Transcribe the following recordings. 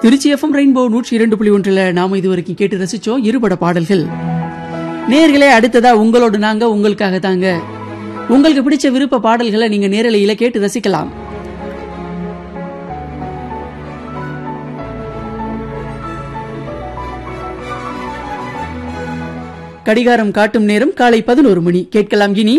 Trichy FM rainbow நூற்றி இரண்டு புள்ளி ஒன்றில் நாம இதுவரைக்கும் கேட்டு ரசிச்சோம் இருபட பாடல்கள் நேர்களே அடுத்ததா உங்களோடு நாங்க உங்களுக்காக தாங்க உங்களுக்கு பிடிச்ச விருப்ப பாடல்களை நீங்க நேரலையில கேட்டு ரசிக்கலாம் கடிகாரம் காட்டும் நேரம் காலை பதினோரு மணி கேட்கலாம் இனி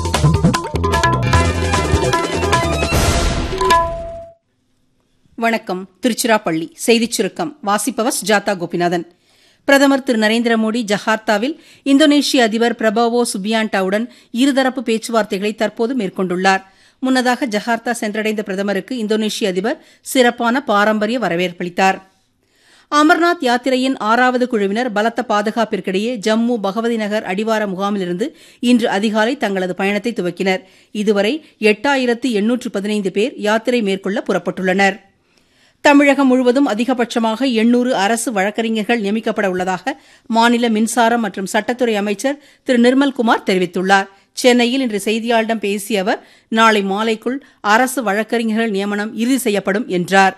வணக்கம் திருச்சிராப்பள்ளி செய்திச் சுருக்கம் வாசிப்பவர் ஜாதா கோபிநாதன் பிரதமர் திரு நரேந்திர மோடி ஜகார்த்தாவில் இந்தோனேஷிய அதிபர் பிரபாவோ சுபியாண்டாவுடன் இருதரப்பு பேச்சுவார்த்தைகளை தற்போது மேற்கொண்டுள்ளார் முன்னதாக ஜகார்த்தா சென்றடைந்த பிரதமருக்கு இந்தோனேஷிய அதிபர் சிறப்பான பாரம்பரிய வரவேற்பளித்தார் அமர்நாத் யாத்திரையின் ஆறாவது குழுவினர் பலத்த பாதுகாப்பிற்கிடையே ஜம்மு பகவதி நகர் அடிவார முகாமிலிருந்து இன்று அதிகாலை தங்களது பயணத்தை துவக்கினர் இதுவரை எட்டாயிரத்து எண்ணூற்று பதினைந்து பேர் யாத்திரை மேற்கொள்ள புறப்பட்டுள்ளனர் தமிழகம் முழுவதும் அதிகபட்சமாக எண்ணூறு அரசு வழக்கறிஞர்கள் நியமிக்கப்பட உள்ளதாக மாநில மின்சாரம் மற்றும் சட்டத்துறை அமைச்சர் திரு நிர்மல்குமார் தெரிவித்துள்ளார் சென்னையில் இன்று செய்தியாளரிடம் பேசிய அவர் நாளை மாலைக்குள் அரசு வழக்கறிஞர்கள் நியமனம் இறுதி செய்யப்படும் என்றார்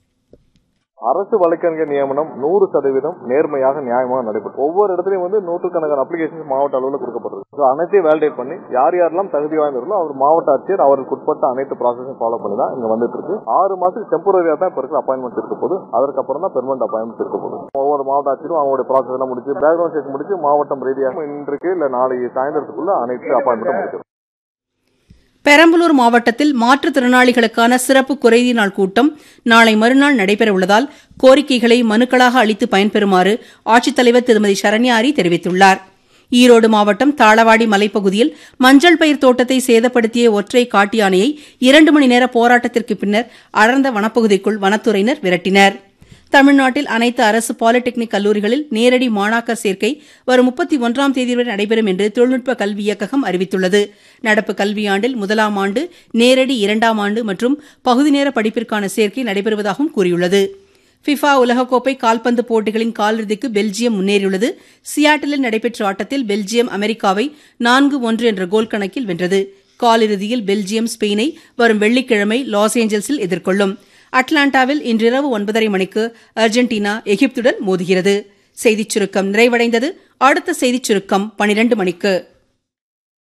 அரசு வழக்கறிஞர் நியமனம் நூறு சதவீதம் நேர்மையாக நியாயமாக நடைபெறும் ஒவ்வொரு இடத்துலயும் வந்து நூற்றுக்கணக்கான அப்ளிகேஷன் மாவட்ட அளவில் கொடுக்கப்பட்டிருக்கு So, அனைத்தையும் வேலிடேட் பண்ணி யார் யாரெல்லாம் தகுதி வாய்ந்தவர்களோ அவர் மாவட்ட ஆட்சியர் அவருக்கு உட்பட்ட அனைத்து ப்ராசஸும் ஃபாலோ பண்ணி தான் இங்க வந்துட்டு இருக்கு ஆறு மாசத்துக்கு டெம்பரரியா தான் இப்ப இருக்கிற அப்பாயின்மெண்ட் இருக்க போது அதற்கப்புறம் தான் பெர்மனன்ட் அப்பாயின்மெண்ட் இருக்க போகுது ஒவ்வொரு மாவட்ட ஆட்சியரும் அவங்களுடைய ப்ராசஸ் எல்லாம் முடிச்சு பேக்ரவுண்ட் செக் முடிச்சு மாவட்டம் ரீதியாக இன்றைக்கு இல்ல நாளைக்கு சாயந்தரத்துக்குள்ள அனைத்து அப்பாயின்மெண்ட்டும் முடிச்சிடும் பெரம்பலூர் மாவட்டத்தில் மாற்றுத்திறனாளிகளுக்கான சிறப்பு குறைதீர் நாள் கூட்டம் நாளை மறுநாள் நடைபெறவுள்ளதால் கோரிக்கைகளை மனுக்களாக அளித்து பயன்பெறுமாறு ஆட்சித்தலைவர் திருமதி சரண்யாரி தெரிவித்துள்ளார் ஈரோடு மாவட்டம் தாளவாடி மலைப்பகுதியில் மஞ்சள் பயிர் தோட்டத்தை சேதப்படுத்திய ஒற்றை காட்டு யானையை இரண்டு மணி நேர போராட்டத்திற்கு பின்னர் அடர்ந்த வனப்பகுதிக்குள் வனத்துறையினர் விரட்டினர் தமிழ்நாட்டில் அனைத்து அரசு பாலிடெக்னிக் கல்லூரிகளில் நேரடி மாணாக்கர் சேர்க்கை வரும் முப்பத்தி ஒன்றாம் தேதி வரை நடைபெறும் என்று தொழில்நுட்ப கல்வி இயக்ககம் அறிவித்துள்ளது நடப்பு கல்வியாண்டில் முதலாம் ஆண்டு நேரடி இரண்டாம் ஆண்டு மற்றும் பகுதி நேர படிப்பிற்கான சேர்க்கை நடைபெறுவதாகவும் கூறியுள்ளது ஃபிஃபா உலகக்கோப்பை கால்பந்து போட்டிகளின் காலிறுதிக்கு பெல்ஜியம் முன்னேறியுள்ளது சியாட்டிலில் நடைபெற்ற ஆட்டத்தில் பெல்ஜியம் அமெரிக்காவை நான்கு ஒன்று என்ற கோல் கணக்கில் வென்றது காலிறுதியில் பெல்ஜியம் ஸ்பெயினை வரும் வெள்ளிக்கிழமை லாஸ் ஏஞ்சல்ஸில் எதிர்கொள்ளும் அட்லாண்டாவில் இன்றிரவு ஒன்பதரை மணிக்கு அர்ஜென்டினா எகிப்துடன் மோதுகிறது செய்திச் சுருக்கம் நிறைவடைந்தது அடுத்த செய்திச் சுருக்கம் பனிரண்டு மணிக்கு